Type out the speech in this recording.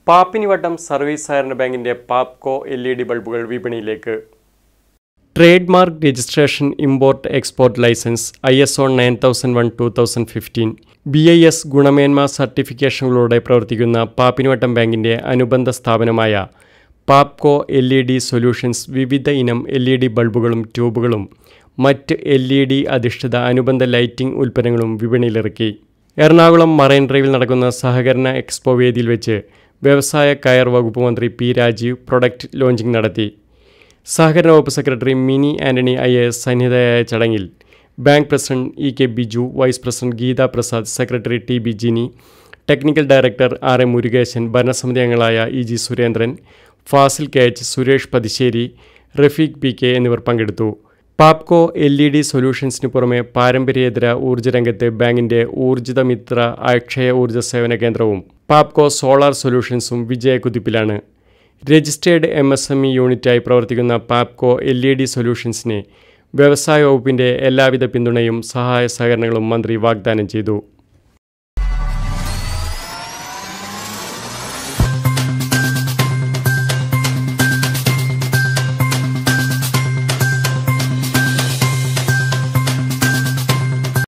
പാപ്പിനിവട്ടം service സഹകരണ ബാങ്കിന്റെ പാപ്കോ L E D ബൾബുകൾ വിപണിയിലേക്ക് trade mark registration import export licence I S O nine thousand one two thousand fifteen B I S ഗുണമേന്മ സർട്ടിഫിക്കേഷനുകളോടെ പ്രവർത്തിക്കുന്ന പാപ്പിനിവട്ടം ബാങ്കിന്റെ അനുബന്ധ സ്ഥാപനമായ Papco L E D solutions വിവിധ ഇനം എൽ ഇ ഡി ബൾബുകളും ട്യൂബുകളും മറ്റ് എൽ ഇ ഡി അധിഷ്ഠിത അനുബന്ധ ലൈറ്റിംഗ് ഉൽപ്പന്നങ്ങളും വിപണിയിലിറക്കി എറണാകുളം മറൈൻ ഡ്രൈവിൽ നടക്കുന്ന സഹകരണ എക്സ്പോ വേദിയിൽ വെച്ച് വ്യവസായ കയർ വകുപ്പ് മന്ത്രി പി രാജീവ് പ്രൊഡക്റ്റ് ലോഞ്ചിംഗ് നടത്തി സഹകരണ വകുപ്പ് secretary Mini Antony I A S സന്നിഹിതയായ ചടങ്ങിൽ bank president E K Biju vice president Geetha Prasad secretary T B Jini technical director R A Murukesan ഭരണസമിതി അംഗങ്ങളായ E G Surendran Fasil K H Suresh Pathissery Rafeeq P K എന്നിവർ പങ്കെടുത്തു പാപ്കോ എൽ ഇ ഡി സൊല്യൂഷൻസിന് പുറമെ പാരമ്പര്യേതര ഊർജ്ജ രംഗത്ത് ബാങ്കിന്റെ ഊർജിത മിത്ര അക്ഷയ ഊർജ്ജ സേവന കേന്ദ്രവും പാപ്കോ സോളാർ സൊല്യൂഷൻസും വിജയക്കുതിപ്പിലാണ് registered M S M E യൂണിറ്റായി പ്രവർത്തിക്കുന്ന പാപ്കോ എൽ ഇ ഡി സൊല്യൂഷൻസിന് വ്യവസായ വകുപ്പിന്റെ എല്ലാവിധ പിന്തുണയും സഹായ സഹകരണങ്ങളും മന്ത്രി വാഗ്ദാനം ചെയ്തു